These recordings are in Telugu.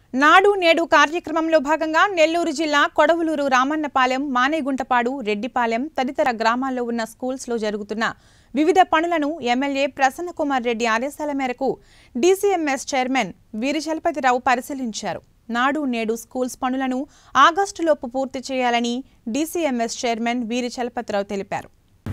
నాడు నేడు కార్యక్రమంలో భాగంగా నెల్లూరు జిల్లా కొడవలూరు రామన్నపాలెం మానేగుంటపాడు రెడ్డిపాలెం తదితర గ్రామాల్లో ఉన్న స్కూల్స్లో జరుగుతున్న వివిధ పనులను ఎమ్మెల్యే ప్రసన్నకుమార్ రెడ్డి ఆదేశాల మేరకు డీసీఎంఎస్ చైర్మన్ వీరిచలపతిరావు పరిశీలించారు నాడు నేడు స్కూల్స్ పనులను ఆగస్టులోపు పూర్తి చేయాలని డీసీఎంఎస్ చైర్మన్ వీరి చలపతిరావు తెలిపారు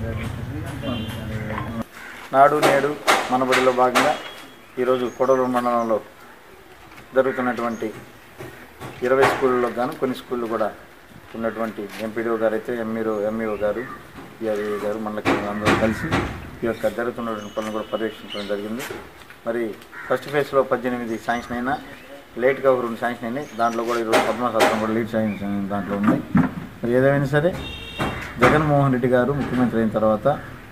నాడు నేడు మనబడిలో భాగంగా ఈరోజు కొడవలూరు మండలంలో జరుగుతున్నటువంటి ఇరవై స్కూళ్ళలో గాను కొన్ని స్కూళ్ళు కూడా ఉన్నటువంటి ఎంపీడీఓ గారు అయితే ఎంఈఓ ఎంఈఓ గారు ఈఆర్ఏ గారు మనకి అందరూ కలిసి ఈ యొక్క జరుగుతున్నటువంటి పనులు కూడా పర్యవేక్షించడం జరిగింది మరి ఫస్ట్ ఫేజ్లో పద్దెనిమిది శాంక్షన్ అయినా లేట్గా ఒక రెండు శాంక్షన్ అయినాయి దాంట్లో కూడా ఈరోజు పద్మశాస్త్రం కూడా లీడ్ శాంక్షన్ దాంట్లో ఉంది మరి ఏదేమైనా సరే జగన్మోహన్ రెడ్డి గారు ముఖ్యమంత్రి అయిన తర్వాత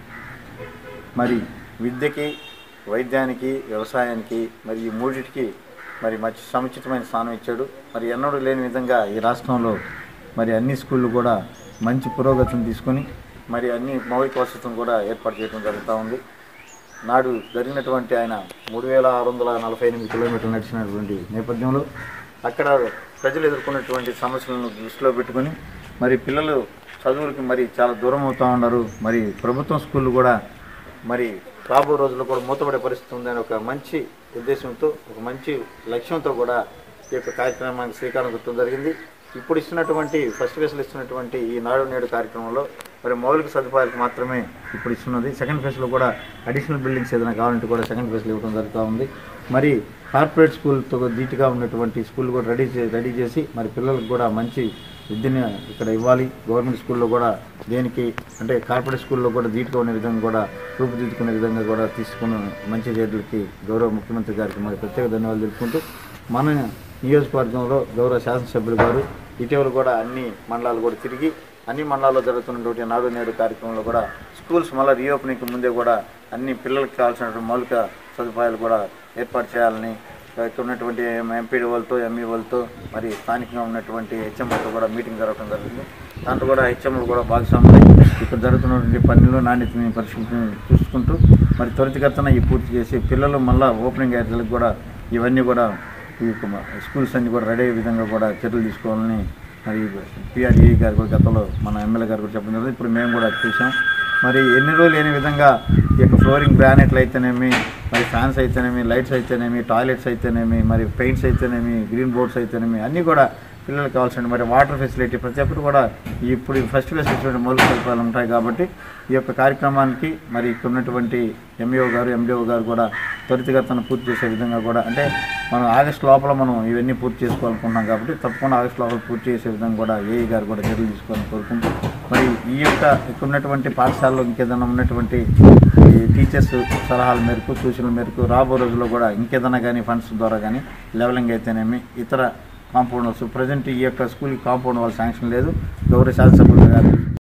మరి విద్యకి వైద్యానికి వ్యవసాయానికి మరి ఈ మూడింటికి మరి మంచి సముచితమైన స్థానం ఇచ్చాడు మరి ఎన్నడూ లేని విధంగా ఈ రాష్ట్రంలో మరి అన్ని స్కూళ్ళు కూడా మంచి పురోగతిని తీసుకొని మరి అన్ని మౌలిక వసతులను కూడా ఏర్పాటు చేయడం జరుగుతూ ఉంది నాడు జరిగినటువంటి ఆయన మూడు వేల ఆరు వందల నలభై ఎనిమిది కిలోమీటర్లు నడిచినటువంటి నేపథ్యంలో అక్కడ ప్రజలు ఎదుర్కొన్నటువంటి సమస్యలను దృష్టిలో పెట్టుకొని మరి పిల్లలు చదువులకి మరి చాలా దూరం అవుతూ ఉన్నారు మరి ప్రభుత్వం స్కూళ్ళు కూడా మరి రాబో రోజుల్లో కూడా మూతపడే పరిస్థితి ఉందని ఒక మంచి ఉద్దేశంతో ఒక మంచి లక్ష్యంతో కూడా ఈ యొక్క కార్యక్రమానికి శ్రీకారం చుట్టడం జరిగింది ఇప్పుడు ఇస్తున్నటువంటి ఫస్ట్ ఫేజ్లో ఇస్తున్నటువంటి ఈ నాడు నేడు కార్యక్రమంలో మరి మౌలిక సదుపాయాలకు మాత్రమే ఇప్పుడు ఇస్తున్నది సెకండ్ ఫేజ్లో కూడా అడిషనల్ బిల్డింగ్స్ ఏదైనా కావాలంటే కూడా సెకండ్ ఫేజ్లో ఇవ్వడం జరుగుతూ ఉంది మరి కార్పొరేట్ స్కూల్తో ధీటుగా ఉన్నటువంటి స్కూల్ కూడా రెడీ చే రెడీ చేసి మరి పిల్లలకు కూడా మంచి విద్యను ఇక్కడ ఇవ్వాలి గవర్నమెంట్ స్కూల్లో కూడా దేనికి అంటే కార్పొరేట్ స్కూల్లో కూడా ధీటుగా ఉండే విధంగా కూడా రూపుదిద్దుకునే విధంగా కూడా తీసుకున్న మంచి చర్యలకి గౌరవ ముఖ్యమంత్రి గారికి మరి ప్రత్యేక ధన్యవాదాలు తెలుపుకుంటూ మన నియోజకవర్గంలో గౌరవ శాసనసభ్యులు గారు ఇటీవల కూడా అన్ని మండలాలు కూడా తిరిగి అన్ని మండలాల్లో జరుగుతున్నటువంటి నాడు నేడు కార్యక్రమంలో కూడా స్కూల్స్ మళ్ళీ రీఓపెనింగ్కి ముందే కూడా అన్ని పిల్లలకు కావాల్సినటువంటి మౌలిక సదుపాయాలు కూడా ఏర్పాటు చేయాలని ఇక్కడ ఉన్నటువంటి ఎంపీడీ వాళ్ళతో ఎంఈ వాళ్ళతో మరి స్థానికంగా ఉన్నటువంటి హెచ్ఎంలతో కూడా మీటింగ్ జరగడం జరిగింది దాంట్లో కూడా హెచ్ఎంలు కూడా భాగస్వాములై ఇక్కడ జరుగుతున్నటువంటి పనులు నాణ్యతని పరిశీలి చూసుకుంటూ మరి త్వరితగతన ఈ పూర్తి చేసి పిల్లలు మళ్ళీ ఓపెనింగ్ అయ్యేందుకు కూడా ఇవన్నీ కూడా ఈ యొక్క మ- స్కూల్స్ అన్ని కూడా రెడీ అయ్యే విధంగా కూడా చర్యలు తీసుకోవాలని మరి పిఆర్ఈ గారు కూడా గతంలో మన ఎమ్మెల్యే గారు కూడా చెప్పడం జరిగింది ఇప్పుడు మేము కూడా చూసాం మరి ఎన్ని రోజులు లేని విధంగా ఈ యొక్క ఫ్లోరింగ్ గ్రానైట్లు అయితేనేమి మరి ఫ్యాన్స్ అయితేనేమి లైట్స్ అయితేనేమి టాయిలెట్స్ అయితేనేమి మరి పెయింట్స్ అయితేనేమి గ్రీన్ బోర్డ్స్ అయితేనేమి అన్నీ కూడా పిల్లలకు కావాల్సిన మరి వాటర్ ఫెసిలిటీ ప్రతి ఒక్కటి కూడా ఇప్పుడు ఫస్ట్ ఫేజ్ ఇచ్చినటువంటి మౌలిక సదుపాయాలు ఉంటాయి కాబట్టి ఈ యొక్క కార్యక్రమానికి మరి ఇక్కడ ఉన్నటువంటి ఎంఈఓ గారు ఎండిఓ గారు కూడా త్వరితగతన పూర్తి చేసే విధంగా కూడా అంటే మనం ఆగస్ట్ లోపల మనం ఇవన్నీ పూర్తి చేసుకోవాలనుకుంటున్నాం కాబట్టి తప్పకుండా ఆగస్ట్ లోపల పూర్తి చేసే విధంగా కూడా ఏఈ గారు కూడా చర్యలు తీసుకోవాలని కోరుకుంటూ మరి ఈ యొక్క ఇక్కడ ఉన్నటువంటి పాఠశాలలో ఇంకేదైనా ఉన్నటువంటి ఈ టీచర్స్ సలహాల మేరకు సూచనల మేరకు రాబో రోజుల్లో కూడా ఇంకేదైనా కానీ ఫండ్స్ ద్వారా కానీ లెవెలింగ్ అయితేనేమి ఇతర కాంపౌండ్ ప్రజెంట్ ఈ యొక్క స్కూల్కి కాంపౌండ్ వాళ్ళ శాంక్షన్ లేదు గౌరవ శాసనసభ్యులు గారు